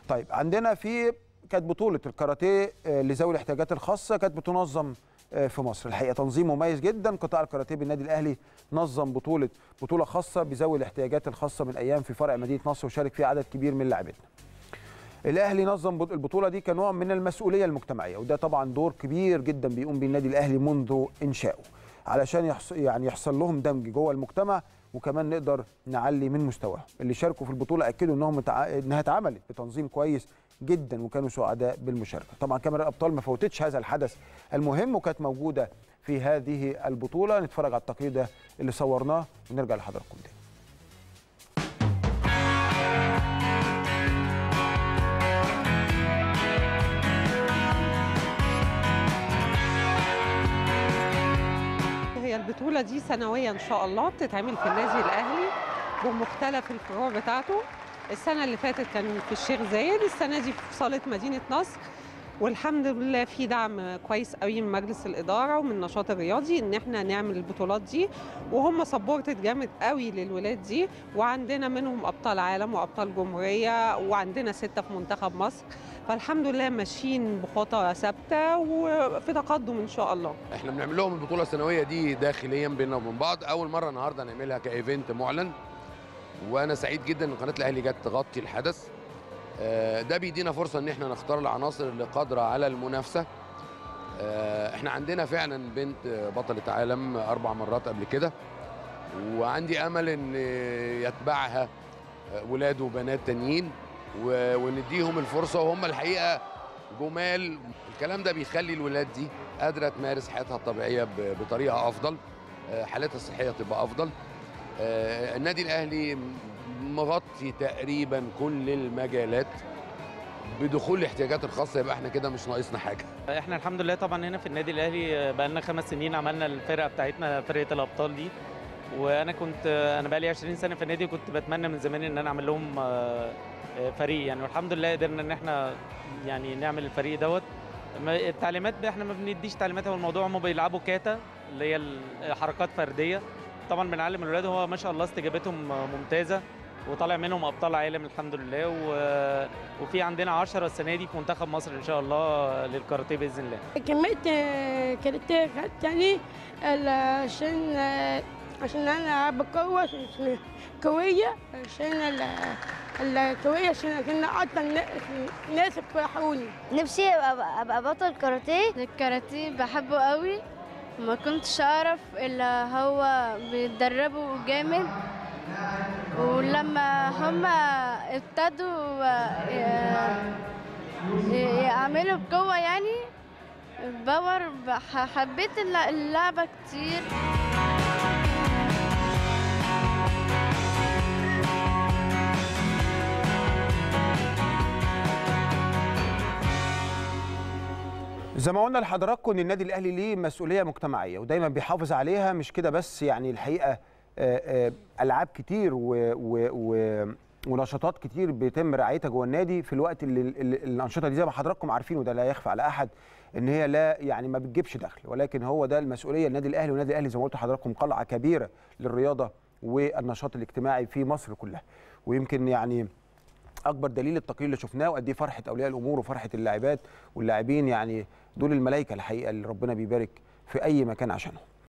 طيب عندنا في كانت بطوله الكاراتيه آه، لذوي الاحتياجات الخاصه كانت بتنظم آه، في مصر الحقيقه تنظيم مميز جدا قطاع الكاراتيه بالنادي الاهلي نظم بطوله بطوله خاصه بذوي الاحتياجات الخاصه من ايام في فرع مدينه نصر وشارك فيها عدد كبير من لاعبتنا الاهلي نظم بط- البطوله دي كنوع من المسؤوليه المجتمعيه وده طبعا دور كبير جدا بيقوم بيه النادي الاهلي منذ انشائه علشان يحصل يعني يحصل لهم دمج جوه المجتمع وكمان نقدر نعلي من مستواهم اللي شاركوا في البطوله اكدوا انهم متع... انها اتعملت بتنظيم كويس جدا وكانوا سعداء بالمشاركه طبعا كاميرا الابطال ما فوتتش هذا الحدث المهم وكانت موجوده في هذه البطوله نتفرج على التقرير ده اللي صورناه ونرجع لحضراتكم تاني هي البطولة دي سنوية إن شاء الله بتتعمل في النادي الأهلي بمختلف الفروع بتاعته السنة اللي فاتت كان في الشيخ زايد السنة دي في صالة مدينة نصر والحمد لله في دعم كويس قوي من مجلس الإدارة ومن النشاط الرياضي إن إحنا نعمل البطولات دي وهم سبورتد جامد قوي للولاد دي وعندنا منهم أبطال عالم وأبطال جمهورية وعندنا ستة في منتخب مصر فالحمد لله ماشيين بخطى ثابتة وفي تقدم إن شاء الله احنا بنعمل لهم البطوله السنويه دي داخليا بيننا وبين بعض اول مره النهارده نعملها كايفنت معلن وانا سعيد جدا ان قناه الاهلي جت تغطي الحدث آه، ده بيدينا فرصه ان احنا نختار العناصر اللي قادره على المنافسه آه، احنا عندنا فعلا بنت بطله عالم اربع مرات قبل كده وعندي امل ان يتبعها ولاد وبنات تانيين و- ونديهم الفرصه وهم الحقيقه جمال الكلام ده بيخلي الولاد دي قادره تمارس حياتها الطبيعيه ب- بطريقه افضل آه، حالتها الصحيه تبقى افضل آه، النادي الاهلي مغطي تقريبا كل المجالات بدخول الاحتياجات الخاصه يبقى احنا كده مش ناقصنا حاجه احنا الحمد لله طبعا هنا في النادي الاهلي بقى لنا خمس سنين عملنا الفرقه بتاعتنا فرقه الابطال دي وانا كنت انا بقى لي 20 سنه في النادي كنت بتمنى من زمان ان انا اعمل لهم آه، آه، فريق يعني والحمد لله قدرنا ان احنا يعني نعمل الفريق دوت ما- التعليمات بقى احنا ما بنديش تعليمات هو الموضوع هم بيلعبوا كاتا اللي هي الحركات فرديه طبعا بنعلم الولاد هو ما شاء الله استجابتهم ممتازه وطالع منهم ابطال عالم الحمد لله و... وفي عندنا 10 السنه دي في منتخب مصر ان شاء الله للكاراتيه باذن الله كملت كاراتيه خدت تاني ال- عشان عشان انا بقوة عشان قوية عشان ال- القوية عشان كنا اكتر ناس فرحوني نفسي ابقى ابقى بطل كاراتيه الكاراتيه بحبه قوي ما كنتش اعرف الا هو بيتدربوا جامد ولما هما ابتدوا ي- يعملوا بقوة يعني باور بح- حبيت الل- اللعبة كتير زي ما قلنا لحضراتكم ان النادي الاهلي ليه مسؤوليه مجتمعيه ودايما بيحافظ عليها مش كده بس يعني الحقيقه آه، آه، العاب كتير و و و ونشاطات كتير بيتم رعايتها جوه النادي في الوقت اللي اللي- الانشطه دي زي ما حضراتكم عارفين وده لا يخفى على احد ان هي لا يعني ما بتجيبش دخل ولكن هو ده المسؤوليه النادي الاهلي والنادي الاهلي زي ما قلت لحضراتكم قلعه كبيره للرياضه والنشاط الاجتماعي في مصر كلها ويمكن يعني اكبر دليل التقرير اللي شفناه وقد ايه فرحه اولياء الامور وفرحه اللاعبات واللاعبين يعني دول الملائكه الحقيقه اللي ربنا بيبارك في اي مكان عشانهم